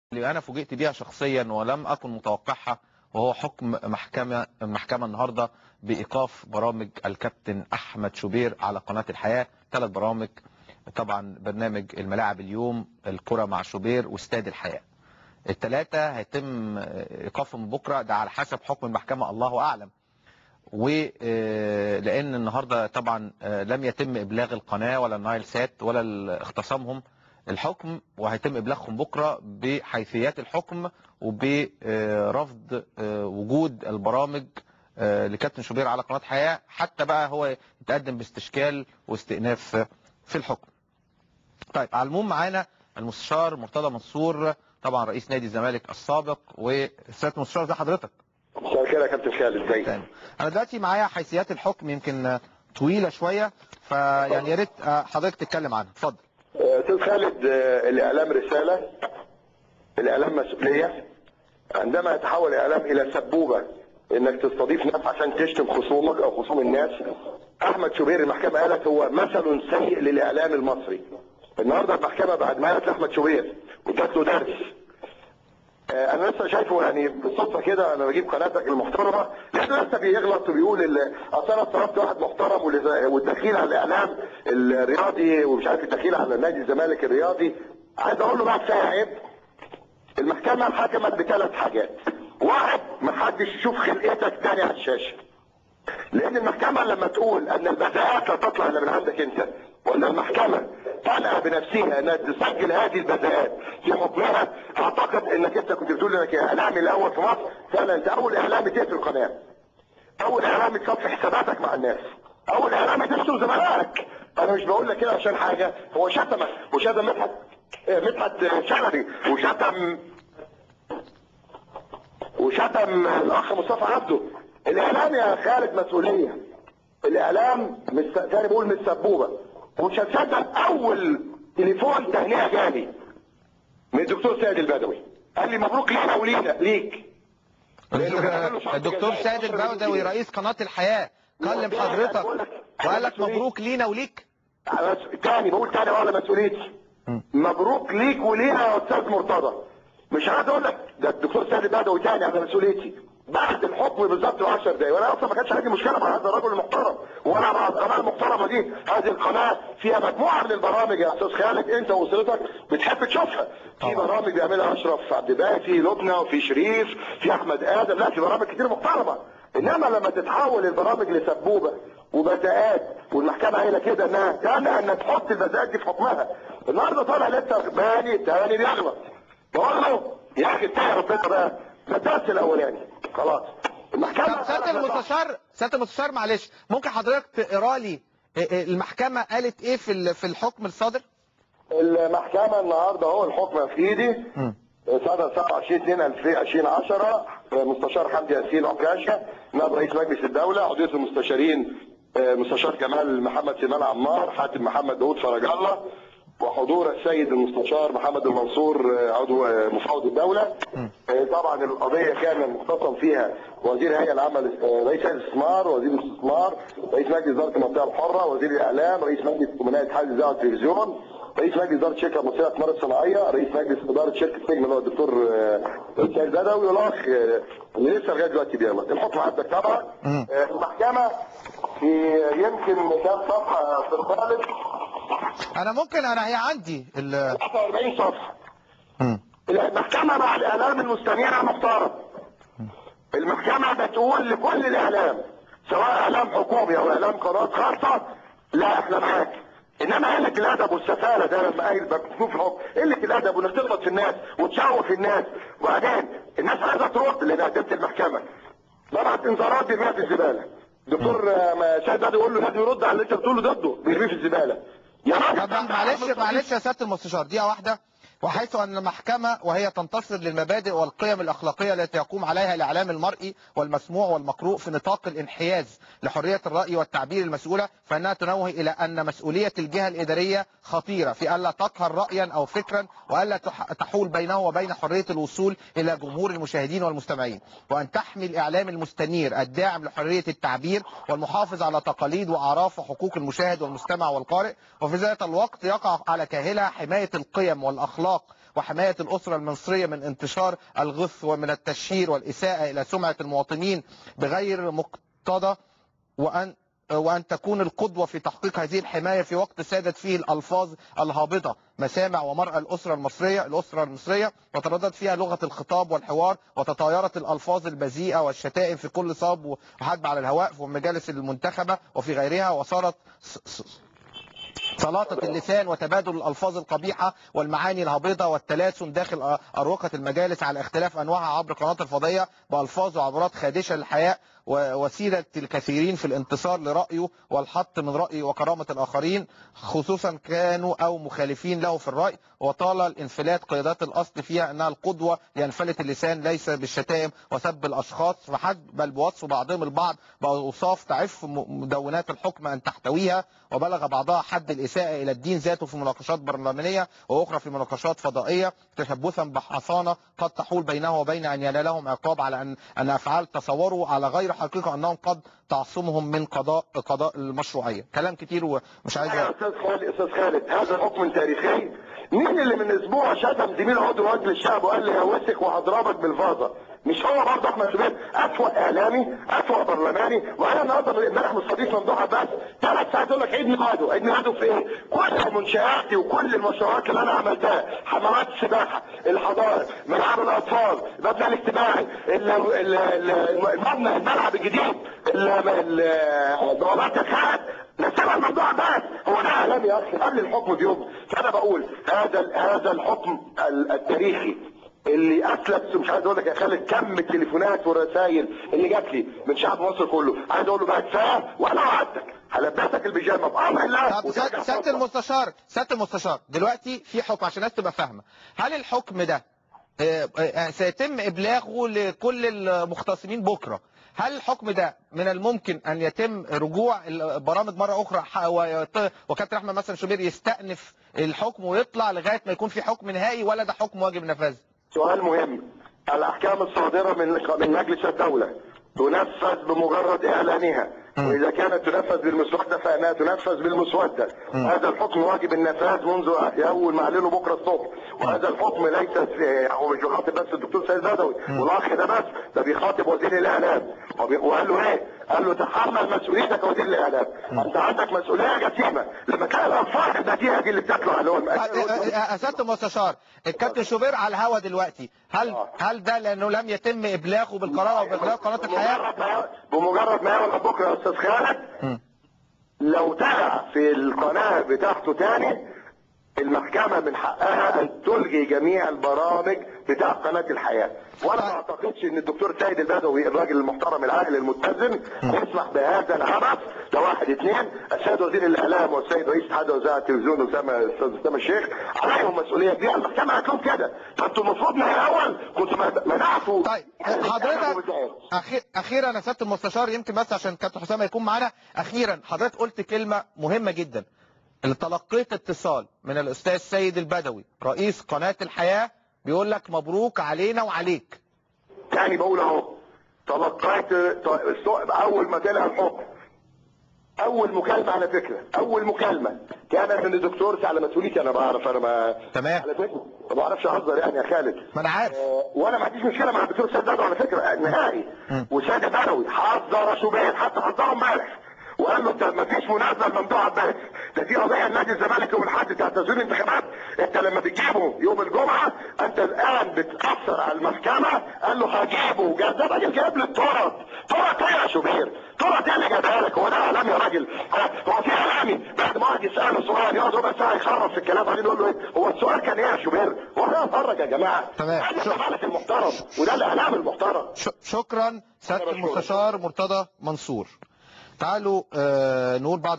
اللي انا فوجئت بيها شخصيا ولم اكن متوقعها وهو حكم محكمه المحكمه النهارده بايقاف برامج الكابتن احمد شوبير على قناه الحياه ثلاث برامج طبعا برنامج الملاعب اليوم الكره مع شوبير واستاد الحياه الثلاثه هيتم ايقافهم بكره ده على حسب حكم المحكمه الله اعلم ولان النهارده طبعا لم يتم ابلاغ القناه ولا النايل سات ولا اختصامهم الحكم وهيتم ابلاغهم بكره بحيثيات الحكم وبرفض وجود البرامج لكابتن شوبير على قناه حياه حتى بقى هو يتقدم باستشكال واستئناف في الحكم. طيب على العموم معانا المستشار مرتضى منصور طبعا رئيس نادي الزمالك السابق وسياده المستشار ده حضرتك. مساء الخير يا كابتن خالد ازيك؟ انا دلوقتي معايا حيثيات الحكم يمكن طويله شويه فيعني يا ريت حضرتك تتكلم عنها اتفضل. استاذ خالد الاعلام رساله الاعلام مسؤوليه عندما يتحول الاعلام الى سبوبه انك تستضيف ناس عشان تشتم خصومك او خصوم الناس احمد شوبير المحكمه قالت هو مثل سيء للاعلام المصري النهارده المحكمه بعد ما قالت لاحمد شوبير وادت له درس انا لسه شايفه يعني بالصدفه كده انا بجيب قناتك المحترمه لانه لسه بيغلط وبيقول اصل انا طلبت واحد محترم والدخيل على الاعلام الرياضي ومش عارف الدخيل على نادي الزمالك الرياضي عايز اقول له بقى كفايه عيب المحكمه حكمت بثلاث حاجات واحد ما حدش يشوف خلقتك تاني على الشاشه لان المحكمه لما تقول ان البذاءات لا تطلع الا من عندك انت وان المحكمه طالعه بنفسها انها تسجل هذه البذاءات في حكمها اعتقد انك انت كنت بتقول انك اعلامي الاول في مصر فعلا انت اول اعلامي تقفل القناه اول اعلامي تصفي حساباتك مع الناس اول اعلامي تشتم زملائك انا مش بقول لك كده عشان حاجه هو شتمك وشتم مدحت مدحت شلبي وشتم وشتم الاخ مصطفى عبده الاعلام يا خالد مسؤوليه الاعلام مش تاني بقول مش سبوبه ومش هتصدق اول تليفون تهنئه جالي من الدكتور سيد البدوي قال لي مبروك لينا ولينا ليك الدكتور سيد البدوي رئيس قناه الحياه كلم حضرتك وقال لك مبروك لينا وليك تاني بقول تاني ولا مسؤوليتي مبروك ليك ولينا يا استاذ مرتضى مش عايز اقول لك ده الدكتور سيد البدوي تاني على مسؤوليتي بعد الحكم بالظبط 10 دقايق وانا اصلا ما كانش عندي مشكله مع هذا الرجل المحترم وانا مع القناه المحترمه دي هذه القناه فيها مجموعه من البرامج يا استاذ خالد انت واسرتك بتحب تشوفها في برامج بيعملها اشرف عبد الباقي في لبنى وفي شريف في احمد ادم لا في برامج كتير محترمه انما لما تتحول البرامج لسبوبه وبذاءات والمحكمه قايله كده انها كان ان تحط البذاءات دي في حكمها النهارده طالع لسه باني تاني بيغلط بقول له يا اخي اتقي ربنا بقى ده الدرس الاولاني خلاص المحكمه سياده المستشار سياده المستشار معلش ممكن حضرتك تقرا لي المحكمه قالت ايه في في الحكم الصادر؟ المحكمه النهارده اهو الحكم في ايدي صدر 27 2 2010 مستشار حمدي ياسين عكاشه نائب رئيس مجلس الدوله عضويه المستشارين مستشار جمال محمد سليمان عمار حاتم محمد داوود فرج الله وحضور السيد المستشار محمد المنصور عضو مفوض الدولة طبعا القضية كان مختصم فيها وزير الهيئة العامة رئيس هيئة الاستثمار وزير الاستثمار رئيس مجلس إدارة المنطقة الحرة وزير الإعلام رئيس مجلس أمناء اتحاد الإذاعة والتلفزيون رئيس مجلس إدارة شركة مصرية للأقمار الصناعية رئيس مجلس إدارة شركة نجم اللي هو الدكتور سيد البدوي والأخ اللي لسه لغاية دلوقتي بيغلط الحكم عندك طبعا المحكمة في يمكن كام صفحة في الخالد انا ممكن انا هي عندي ال 43 صفحه المحكمه مع الاعلام المستمع محترم المحكمه بتقول لكل الاعلام سواء اعلام حكومي او اعلام قنوات خاصه لا احنا معاك انما قله الادب والسفاله ده لما قايل مكتوب في الحكم قله الادب وانك تغلط في الناس وتشوف الناس وبعدين الناس عايزه ترد لان قدمت المحكمه ببعت انذارات بيرميها في الزباله دكتور سيد بدوي يقول له لازم يرد على اللي انت بتقوله ضده بيرميه في الزباله يا طب معلش معلش يا سياده المستشار دقيقه واحده وحيث أن المحكمة وهي تنتصر للمبادئ والقيم الأخلاقية التي يقوم عليها الإعلام المرئي والمسموع والمقروء في نطاق الانحياز لحرية الرأي والتعبير المسؤولة فإنها تنوه إلى أن مسؤولية الجهة الإدارية خطيرة في ألا تقهر رأيا أو فكرا وألا تحول بينه وبين حرية الوصول إلى جمهور المشاهدين والمستمعين وأن تحمي الإعلام المستنير الداعم لحرية التعبير والمحافظ على تقاليد وأعراف وحقوق المشاهد والمستمع والقارئ وفي ذات الوقت يقع على كاهلها حماية القيم والأخلاق وحماية الأسرة المصرية من انتشار الغث ومن التشهير والإساءة إلى سمعة المواطنين بغير مقتضى وأن وأن تكون القدوة في تحقيق هذه الحماية في وقت سادت فيه الألفاظ الهابطة مسامع ومرأى الأسرة المصرية الأسرة المصرية وتردد فيها لغة الخطاب والحوار وتطايرت الألفاظ البذيئة والشتائم في كل صاب وحدب على الهواء في المجالس المنتخبة وفي غيرها وصارت س- س- سلاطة اللسان وتبادل الألفاظ القبيحة والمعاني الهابطة والتلاسن داخل أروقة المجالس على اختلاف أنواعها عبر قناة الفضية بألفاظ وعبارات خادشة للحياء ووسيلة الكثيرين في الانتصار لرأيه والحط من رأي وكرامة الآخرين خصوصا كانوا أو مخالفين له في الرأي وطال الانفلات قيادات الأصل فيها أنها القدوة لينفلت اللسان ليس بالشتائم وسب الأشخاص فحسب بل بوصف بعضهم البعض بأوصاف تعف م- مدونات الحكم أن تحتويها وبلغ بعضها حد الإساءة إلى الدين ذاته في مناقشات برلمانية وأخرى في مناقشات فضائية تشبثا بحصانة قد تحول بينه وبين أن ينالهم عقاب على أن أن أفعال تصوروا على غير حقيقة أنهم قد تعصمهم من قضاء قضاء المشروعية كلام كتير ومش عايز يا استاذ خالد استاذ خالد هذا حكم تاريخي مين اللي من اسبوع شتم زميل عضو مجلس الشعب وقال لي هوسك وهضربك بالفازه مش هو برضه احمد شوبير اسوأ اعلامي اسوأ برلماني وانا النهارده امبارح مستضيف ممدوح عباس ثلاث ساعات يقول لك عيد ميلاده عيد ميلاده في ايه؟ كل منشاتي وكل المشروعات اللي انا عملتها حمامات السباحه الحضاره ملعب الاطفال المبنى الاجتماعي ال- ال- ال- المبنى الملعب الجديد ال- ال- بوابات الخالد نسيبها الموضوع بس هو ده اعلام يا اخي قبل الحكم بيوم فانا بقول هذا ال- هذا الحكم ال- التاريخي اللي اسلب مش عايز اقول لك يا خالد كم التليفونات والرسائل اللي جات لي من شعب مصر كله عايز اقول له بقى كفايه وانا وعدتك هلبسك البيجامه بامر الله طب سيادة سيادة المستشار سيادة المستشار دلوقتي في حكم عشان الناس تبقى فاهمة هل الحكم ده آه، آه، سيتم إبلاغه لكل المختصمين بكرة هل الحكم ده من الممكن أن يتم رجوع البرامج مرة أخرى ح- ويط- وكابتن أحمد مثلا شوبير يستأنف الحكم ويطلع لغاية ما يكون في حكم نهائي ولا ده حكم واجب نفاذ؟ سؤال مهم الاحكام الصادره من من مجلس الدوله تنفذ بمجرد اعلانها واذا كانت تنفذ بالمسوده فانها تنفذ بالمسوده هذا الحكم واجب النفاذ منذ اول ما اعلنه بكره الصبح وهذا الحكم ليس في- هو مش بيخاطب بس الدكتور سيد بدوي والاخ ده بس ده بيخاطب وزير الاعلام وبي- وقال له ايه؟ قال له تحمل مسؤوليتك يا وزير الاعلام انت عندك مسؤوليه جسيمه لما كان الاطفال البديهه دي اللي بتاكله على اللون سيادة المستشار الكابتن شوبير على الهوا دلوقتي هل آه. هل ده لأنه لم يتم إبلاغه بالقرار أو بإغلاق قناة الحياة؟ بمجرد ما- بمجرد ما يولد بكره يا استاذ خالد مم. لو طلع في القناه بتاعته تاني المحكمه من حقها ان تلغي جميع البرامج بتاع قناه الحياه وانا ما اعتقدش ان الدكتور سيد البدوي الراجل المحترم العاقل المتزن يسمح بهذا العبث ده واحد اثنين السيد وزير الاعلام والسيد رئيس اتحاد وزاره التلفزيون اسامه الاستاذ اسامه الشيخ عليهم مسؤوليه كبيره المحكمه قالت لهم كده فانتوا المفروض من الاول كنتوا منعتوا طيب حضرتك أخير أخيرا يا سيادة المستشار يمكن بس عشان كابتن حسام يكون معانا أخيرا حضرتك قلت كلمة مهمة جدا اللي تلقيت اتصال من الأستاذ سيد البدوي رئيس قناة الحياة بيقول لك مبروك علينا وعليك تاني بقول اهو تلقيت ط- اول ما طلع الحكم اول مكالمه على فكره اول مكالمه كانت من الدكتور على مسؤوليتي انا بعرف انا ما تمام. على فكره ما بعرفش اهزر يعني يا خالد ما أنا عارف آه، وانا ما عنديش مشكله مع الدكتور سيد بدوي على فكره آه، نهائي مم. وسيد بدوي حذر شوبير حتى حذره امبارح وقال له انت ما فيش مناسبه لممدوح عباس ده في قضيه نادي الزمالك يوم الاحد بتاع تسجيل الانتخابات انت لما بتجيبه يوم الجمعه انت الان بتاثر على المحكمه قال له هجيبه جاب ده راجل جايب لي الترط ترط ايه يا شوبير ترط ايه اللي جابها لك هو ده اعلام يا راجل ها، هو في اعلامي بعد ما واحد يساله سؤال يقعد ربع ساعه يخرف في الكلام بعدين يقول له ايه هو السؤال كان ايه يا شوبير هو ده اتفرج يا جماعه تمام. ده شو- الزمالك المحترم وده الاعلام المحترم ش- شكرا سيادة أنا بشكرك. المستشار مرتضى منصور تعالوا آه، نقول بعض